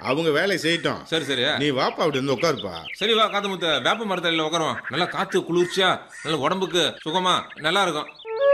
அவங்க வேலையை செய்யட்டும் சரி சரி நீ வாப்பா அப்படி வந்து உட்காருப்பா சரி வா காத்து முத்த வேப்ப மரத்தடியில் உட்காருவோம் நல்லா காத்து குளிர்ச்சியா நல்ல உடம்புக்கு சுகமா நல்லா இருக்கும்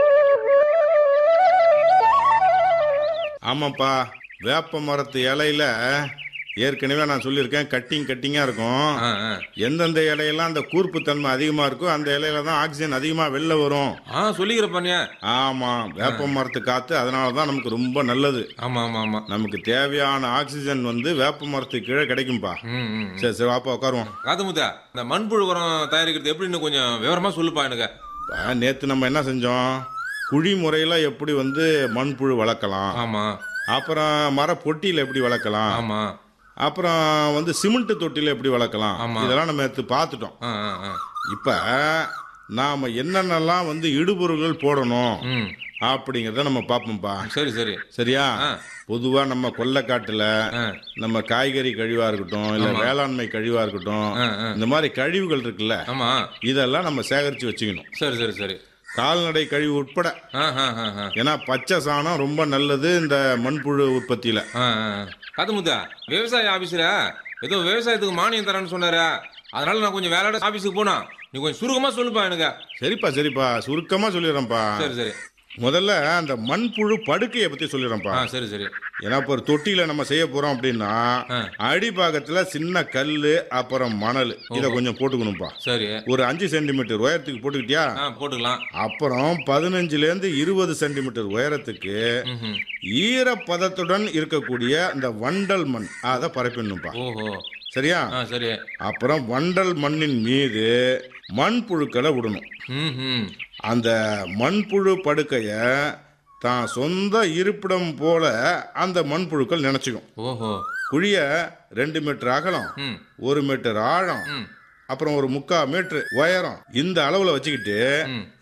ஆமாப்பா வேப்ப மரத்து இலையில ஏற்கனவே நான் சொல்லியிருக்கேன் கட்டிங் கட்டிங்காக இருக்கும் ஆ, ஆ. எந்தெந்த இலையெல்லாம் அந்த கூர்ப்பு தன்மை அதிகமாக இருக்கோ அந்த இலையில தான் ஆக்சிஜன் அதிகமாக வெளில வரும் ஆ சொல்லிக்கிற பண்ணியா ஆமாம் வேப்ப மரத்து காற்று அதனால தான் நமக்கு ரொம்ப நல்லது ஆமா ஆமா ஆமா நமக்கு தேவையான ஆக்சிஜன் வந்து வேப்ப மரத்துக்கு கீழே கிடைக்கும்பா ம் ம் சரி சரி வாப்பா உட்காருவோம் காத்து முத்த இந்த மண்புழு உரம் தயாரிக்கிறது எப்படின்னு கொஞ்சம் விவரமா சொல்லுப்பா எனக்கு நேற்று நம்ம என்ன செஞ்சோம் குழி முறையில் எப்படி வந்து மண்புழு வளர்க்கலாம் ஆமா அப்புறம் மர பொட்டியில் எப்படி வளர்க்கலாம் ஆமா அப்புறம் வந்து சிமெண்ட் தொட்டியில் எப்படி வளர்க்கலாம் ஆமா. இதெல்லாம் நம்ம எடுத்து பார்த்துட்டோம் ஆ ஆ ஆ இப்போ நாம் என்னென்னலாம் வந்து இடுபொருள்கள் போடணும் ம் அப்படிங்கிறத நம்ம பார்ப்போம்ப்பா சரி சரி சரியா ஆ. பொதுவாக நம்ம கொல்லைக்காட்டில் ஆ நம்ம காய்கறி கழிவாக இருக்கட்டும் இல்லை வேளாண்மை கழிவாக இருக்கட்டும் ஆ, ஆ. இந்த மாதிரி கழிவுகள் இருக்குல்ல ஆமா இதெல்லாம் நம்ம சேகரித்து வச்சுக்கணும் சரி சரி சரி கால்நடை கழிவு உட்பட ஆ ஆ ஆ ஆ ஏன்னா பச்சை சாணம் ரொம்ப நல்லது இந்த மண்புழு உற்பத்தியில் ஆ, ஆ, ஆ. காத்து முத்தா விவசாய ஆபீஸ்ல ஏதோ விவசாயத்துக்கு மானியம் தரேன்னு சொன்னாரு அதனால நான் கொஞ்சம் வேலையோட ஆபீஸுக்கு போனா நீ கொஞ்சம் சுருக்கமா சொல்லுப்பா எனக்கு சரிப்பா சரிப்பா சுருக்கமாக சொல்லிடுறேன்ப்பா சரி சரி முதல்ல அந்த மண்புழு படுக்கையை பற்றி சொல்லிடுறேன்ப்பா ஆ சரி சரி ஏன்னா இப்போ ஒரு தொட்டியில் நம்ம செய்ய போகிறோம் அப்படின்னா ஆ. அடிபாகத்தில் சின்ன கல் அப்புறம் மணல் இதை கொஞ்சம் போட்டுக்கணும்ப்பா சரி ஒரு அஞ்சு சென்டிமீட்டர் உயரத்துக்கு போட்டுக்கிட்டியா ஆ போட்டுக்கலாம் அப்புறம் பதினஞ்சுலேருந்து இருபது சென்டிமீட்டர் உயரத்துக்கு ம்ஹும். ஈரப்பதத்துடன் இருக்கக்கூடிய இந்த வண்டல் மண் அதை பரப்பிடணும்ப்பா ஓஹோ சரியா ஆ சரி அப்புறம் வண்டல் மண்ணின் மீது மண்புழுக்களை விடணும் ம் அந்த மண்புழு படுக்கையை தான் சொந்த இருப்பிடம் போல அந்த மண்புழுக்கள் நினச்சிக்கும் ஓஹோ குழிய ரெண்டு மீட்டர் அகலம் ம் ஒரு மீட்டர் ஆழம் ம் அப்புறம் ஒரு முக்கால் மீட்டர் உயரம் இந்த அளவில் வச்சுக்கிட்டு ம்